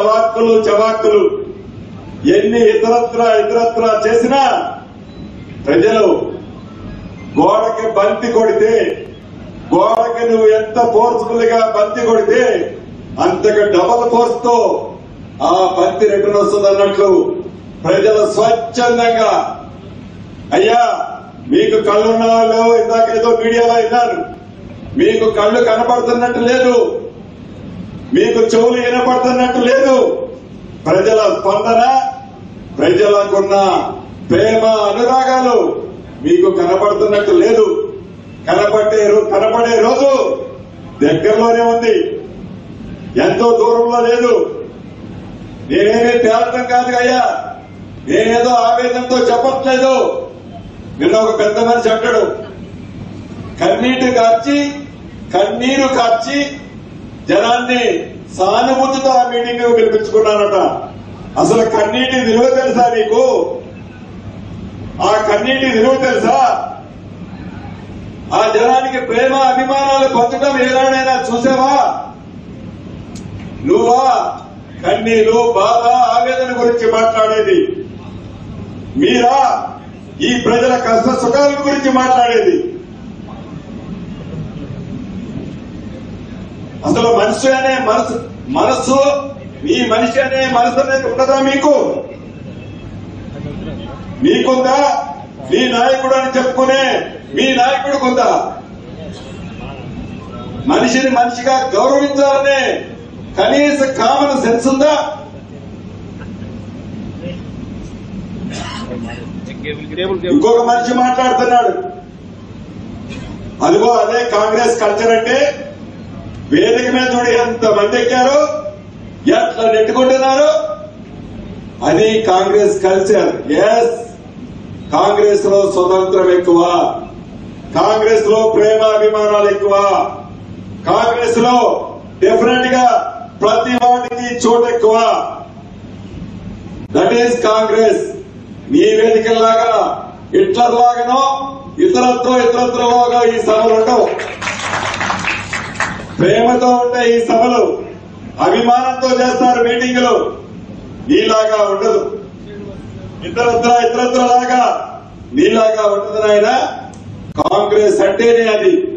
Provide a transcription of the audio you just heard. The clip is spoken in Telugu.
అవాక్కులు చవాక్కులు ఎన్ని ఇతరత్ర ఇతరత్ర చేసినా ప్రజలు గోడకి బంతి కొడితే గోడకి నువ్వు ఎంత ఫోర్స్ఫుల్ గా బంతి కొడితే అంతకు డబల్ ఫోర్స్ తో ఆ బంతి రిటర్న్ వస్తుంది అన్నట్లు ప్రజలు స్వచ్ఛందంగా అయ్యా మీకు కళ్ళున్న వాళ్ళు ఇందాక ఏదో మీడియాలో విన్నారు మీకు కళ్ళు కనపడుతున్నట్టు లేదు మీకు చెవులు వినపడుతున్నట్టు లేదు ప్రజల స్పందన ప్రజలకున్న ప్రేమ అనురాగాలు మీకు కనపడుతున్నట్టు లేదు కనపడే రో- కనపడే రోజు దగ్గరలోనే ఉంది ఎంతో దూరంలో లేదు నేనేమీ తేలటం కాదు అయ్యా నేనేదో ఆవేదనతో చెప్పట్లేదు నిన్న ఒక పెద్ద మనిషి అంటాడు కన్నీటి కార్చి కన్నీరు కార్చి జనాన్ని సానుభూతితో ఆ మీటింగ్ పిలిపించుకున్నానట అసలు కన్నీటి విలువ తెలుసా నీకు ఆ కన్నీటి విలువ తెలుసా ఆ జనానికి ప్రేమ అభిమానాలు పంచడం ఏనాడైనా చూసావా నువ్వా కన్నీరు బాధ ఆవేదన గురించి మాట్లాడేది మీరా ఈ ప్రజల కష్ట సుఖాల గురించి మాట్లాడేది అసలు మనిషి అనే మనసు మనస్సు మీ మనిషి అనే మనసు అనేది ఉండదా మీకు మీకుందా మీ నాయకుడు అని చెప్పుకునే మీ నాయకుడికి ఉందా మనిషిని మనిషిగా గౌరవించాలనే కనీస కామన్ సెన్స్ ఉందా ఇంకొక మనిషి మాట్లాడుతున్నాడు అదిగో అదే కాంగ్రెస్ కల్చర్ అంటే వేదిక మీద చూడు ఎంత మంది ఎక్కారు ఎట్లా నెట్టుకుంటున్నారు అది కాంగ్రెస్ కల్చర్ ఎస్ కాంగ్రెస్ లో స్వతంత్రం ఎక్కువ కాంగ్రెస్ లో ప్రేమ అభిమానాలు ఎక్కువ కాంగ్రెస్ లో డెఫినెట్ గా ప్రతి వాటికి చోటు ఎక్కువ దట్ ఈస్ కాంగ్రెస్ నీ వేదికల్లాగా హిట్లర్ లాగానో ఇతరత్రో ఇతరత్రలోగా ఈ సభలు ఉండవు ప్రేమతో ఉండే ఈ సభలు అభిమానంతో చేస్తారు మీటింగులు నీలాగా ఉండదు ఇతరత్ర ఇతరత్ర లాగా నీలాగా ఉండదు నాయన కాంగ్రెస్ అంటేనే అది